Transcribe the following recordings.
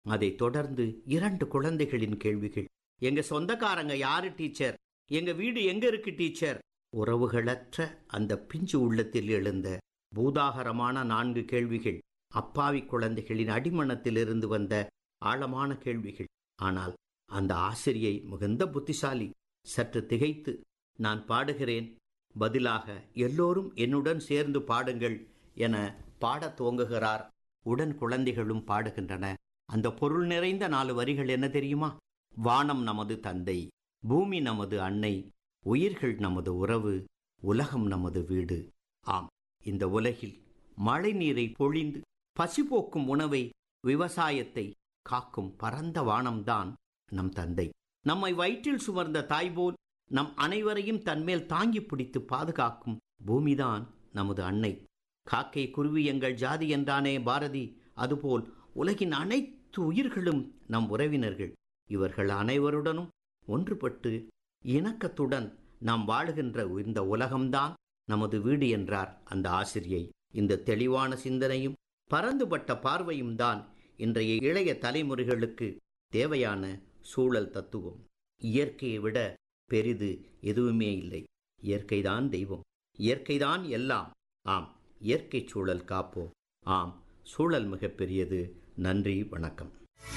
அதைத் தொடர்ந்து இரண்டு குழந்தைகளின் கேள்விகள் எங்க சொந்தக்காரங்க யாரு டீச்சர் எங்க வீடு எங்க இருக்கு டீச்சர் உறவுகளற்ற அந்த பிஞ்சு உள்ளத்தில் எழுந்த பூதாகரமான நான்கு கேள்விகள் அப்பாவி குழந்தைகளின் அடிமனத்திலிருந்து வந்த ஆழமான கேள்விகள் ஆனால் அந்த ஆசிரியை மிகுந்த புத்திசாலி சற்று திகைத்து நான் பாடுகிறேன் பதிலாக எல்லோரும் என்னுடன் சேர்ந்து பாடுங்கள் என பாடத் துவங்குகிறார் உடன் குழந்தைகளும் பாடுகின்றன அந்த பொருள் நிறைந்த நாலு வரிகள் என்ன தெரியுமா வானம் நமது தந்தை பூமி நமது அன்னை உயிர்கள் நமது உறவு உலகம் நமது வீடு ஆம் இந்த உலகில் மழை நீரை பொழிந்து பசிபோக்கும் உணவை விவசாயத்தை காக்கும் பரந்த வானம்தான் நம் தந்தை நம்மை வயிற்றில் சுமர்ந்த தாய் போல் நம் அனைவரையும் தன்மேல் தாங்கி பிடித்து பாதுகாக்கும் பூமிதான் நமது அன்னை காக்கை குருவி எங்கள் ஜாதி என்றானே பாரதி அதுபோல் உலகின் அனைத்து உயிர்களும் நம் உறவினர்கள் இவர்கள் அனைவருடனும் ஒன்றுபட்டு இணக்கத்துடன் நாம் வாழுகின்ற இந்த உலகம்தான் நமது வீடு என்றார் அந்த ஆசிரியை இந்த தெளிவான சிந்தனையும் பரந்துபட்ட பார்வையும் தான் இன்றைய இளைய தலைமுறைகளுக்கு தேவையான சூழல் தத்துவம் இயற்கையை விட பெரிது எதுவுமே இல்லை இயற்கைதான் தெய்வம் இயற்கைதான் எல்லாம் ஆம் இயற்கை சூழல் காப்போம் ஆம் சூழல் மிகப்பெரியது நன்றி வணக்கம்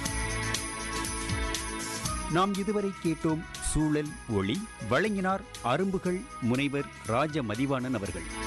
நாம் இதுவரை கேட்டோம் சூழல் ஒளி வழங்கினார் அரும்புகள் முனைவர் ராஜ மதிவாணன் அவர்கள்